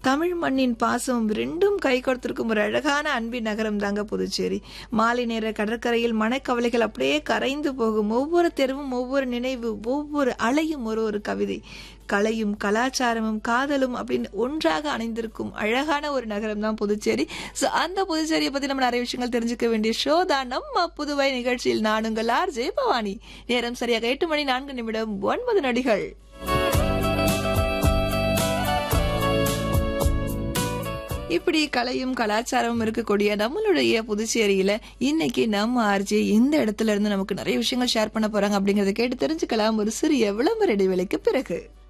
தமிழ் மண்ணின் பாசம் ரெண்டும் கை கொடுத்திருக்கும் ஒரு அழகான அன்பின் நகரம் தாங்க புதுச்சேரி மாலை நேர கடற்கரையில் மனக்கவலைகள் அப்படியே கரைந்து போகும் ஒவ்வொரு தெருவும் ஒவ்வொரு நினைவு ஒவ்வொரு அலையும் ஒரு ஒரு கவிதை கலையும் கலாச்சாரமும் காதலும் அப்படின்னு ஒன்றாக அணைந்திருக்கும் அழகான ஒரு நகரம் தான் புதுச்சேரி ஸோ அந்த புதுச்சேரியை பத்தி நம்ம நிறைய விஷயங்கள் தெரிஞ்சுக்க வேண்டிய ஷோ தான் நம்ம புதுவை நிகழ்ச்சியில் நான் உங்கள் ஆர் ஜெய பவானி நேரம் சரியாக எட்டு மணி நான்கு நிமிடம் ஒன்பது நொடிகள் இப்படி கலையும் கலாச்சாரமும் இருக்கக்கூடிய நம்மளுடைய புதுச்சேரியில இன்னைக்கு நம்ம ஆர்ஜி இந்த இடத்துல இருந்து நமக்கு நிறைய விஷயங்கள் ஷேர் பண்ண போறாங்க அப்படிங்கறத கேட்டு தெரிஞ்சுக்கலாம் ஒரு சிறிய விளம்பர இடைவேளைக்கு பிறகு